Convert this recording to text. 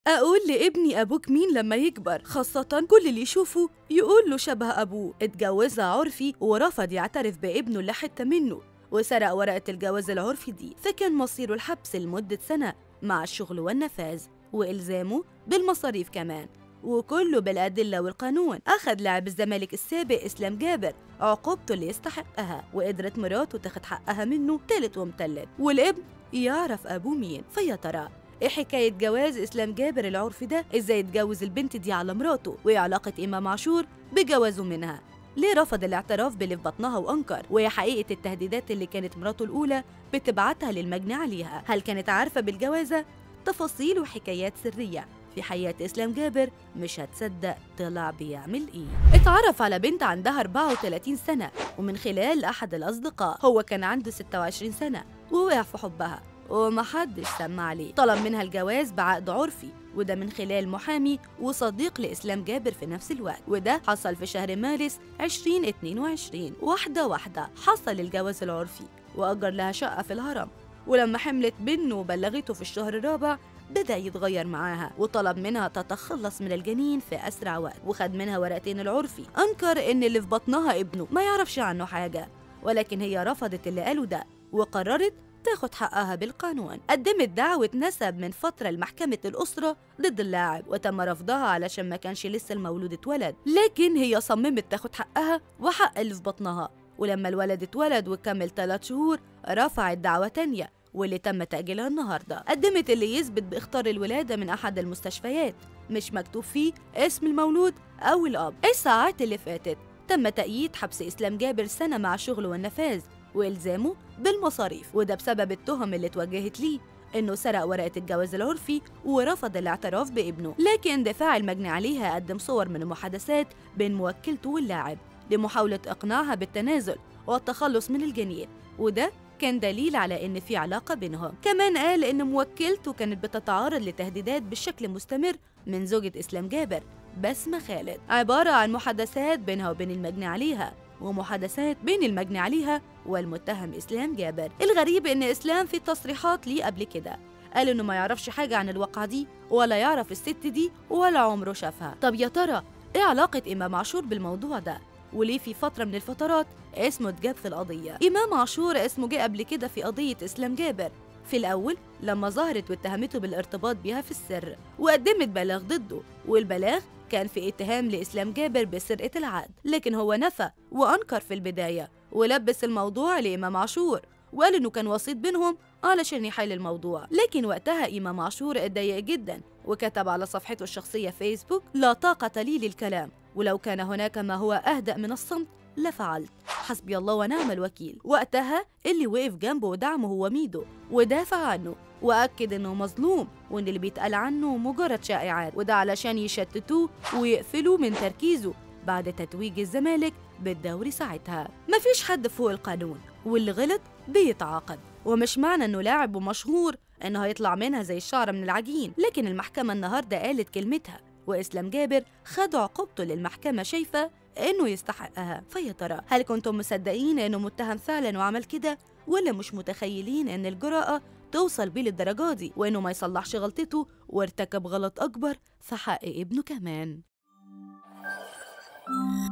اقول لابني ابوك مين لما يكبر خاصة كل اللي يشوفه يقول له شبه ابوه اتجوزها عرفي ورفض يعترف بابنه اللي حتة منه وسرق ورقة الجواز العرفي دي فكان مصيره الحبس لمدة سنة مع الشغل والنفاذ وإلزامه بالمصاريف كمان وكله بالأدلة والقانون أخذ لاعب الزمالك السابق إسلام جابر عقوبته اللي يستحقها وقدرت مراته تاخد حقها منه تالت ومتلت والابن يعرف أبوه مين فيا ترى ايه حكاية جواز إسلام جابر العرفي ده؟ ازاي اتجوز البنت دي على مراته؟ وايه علاقة إمام عاشور بجوازه منها؟ ليه رفض الاعتراف باللي في بطنها وانكر وهي حقيقه التهديدات اللي كانت مراته الاولى بتبعتها للمجني عليها هل كانت عارفه بالجوازه تفاصيل وحكايات سريه في حياة إسلام جابر مش هتصدق طلع بيعمل إيه اتعرف على بنت عندها 34 سنة ومن خلال أحد الأصدقاء هو كان عنده 26 سنة ووقع في حبها ومحدش سمع عليه طلب منها الجواز بعقد عرفي وده من خلال محامي وصديق لإسلام جابر في نفس الوقت وده حصل في شهر مارس 2022 واحدة واحدة حصل الجواز العرفي وأجر لها شقة في الهرم ولما حملت بنه وبلغته في الشهر الرابع بدأ يتغير معاها وطلب منها تتخلص من الجنين في أسرع وقت وخد منها ورقتين العرفي أنكر إن اللي في بطنها ابنه ما يعرفش عنه حاجة ولكن هي رفضت اللي قاله ده وقررت تاخد حقها بالقانون قدمت دعوة نسب من فترة لمحكمة الأسرة ضد اللاعب وتم رفضها علشان ما كانش لسه المولود اتولد لكن هي صممت تاخد حقها وحق اللي في بطنها ولما الولد اتولد وكمل 3 شهور رفعت دعوة تانية واللي تم تأجيلها النهاردة قدمت اللي يثبت باختار الولادة من أحد المستشفيات مش مكتوب فيه اسم المولود أو الأب الساعات اللي فاتت تم تأييد حبس إسلام جابر سنة مع شغل والنفاذ وإلزامه بالمصاريف وده بسبب التهم اللي اتوجهت ليه إنه سرق ورقة الجواز العرفي ورفض الاعتراف بابنه لكن دفاع المجني عليها قدم صور من المحادثات بين موكلته واللاعب لمحاولة إقناعها بالتنازل والتخلص من الجنين وده كان دليل على إن في علاقة بينهم كمان قال إن موكلته كانت بتتعرض لتهديدات بشكل مستمر من زوجة إسلام جابر بسمة خالد عبارة عن محادثات بينها وبين المجني عليها ومحادثات بين المجني عليها والمتهم إسلام جابر الغريب إن إسلام في تصريحات ليه قبل كده قال إنه ما يعرفش حاجة عن الواقعة دي ولا يعرف الست دي ولا عمره شافها طب يا ترى إيه علاقة إمام عاشور بالموضوع ده؟ وليه في فترة من الفترات اسمه اتجاب في القضية إمام عاشور اسمه جه قبل كده في قضية إسلام جابر في الأول لما ظهرت واتهمته بالارتباط بها في السر وقدمت بلاغ ضده والبلاغ كان في اتهام لإسلام جابر بسرقة العقد لكن هو نفى وأنكر في البداية ولبس الموضوع لإمام عاشور وقال إنه كان وسيط بينهم علشان يحل الموضوع لكن وقتها إمام عاشور اتضايق جدا وكتب على صفحته الشخصية فيسبوك لا طاقة لي للكلام ولو كان هناك ما هو أهدأ من الصمت لفعلت حسبي الله ونعم الوكيل وقتها اللي وقف جنبه ودعمه هو ميدو ودافع عنه وأكد إنه مظلوم وإن اللي بيتقال عنه مجرد شائعات وده علشان يشتتوه ويقفلوا من تركيزه بعد تتويج الزمالك بالدوري ساعتها مفيش حد فوق القانون واللي غلط بيتعاقب ومش معنى إنه لاعب ومشهور إنه هيطلع منها زي الشعر من العجين لكن المحكمة النهاردة قالت كلمتها وإسلام جابر خد عقوبته للمحكمة شايفة إنه يستحقها فيا ترى هل كنتم مصدقين إنه متهم فعلا وعمل كده ولا مش متخيلين إن الجراءة توصل بيه للدرجة دي وإنه ما يصلحش غلطته وارتكب غلط أكبر في حق ابنه كمان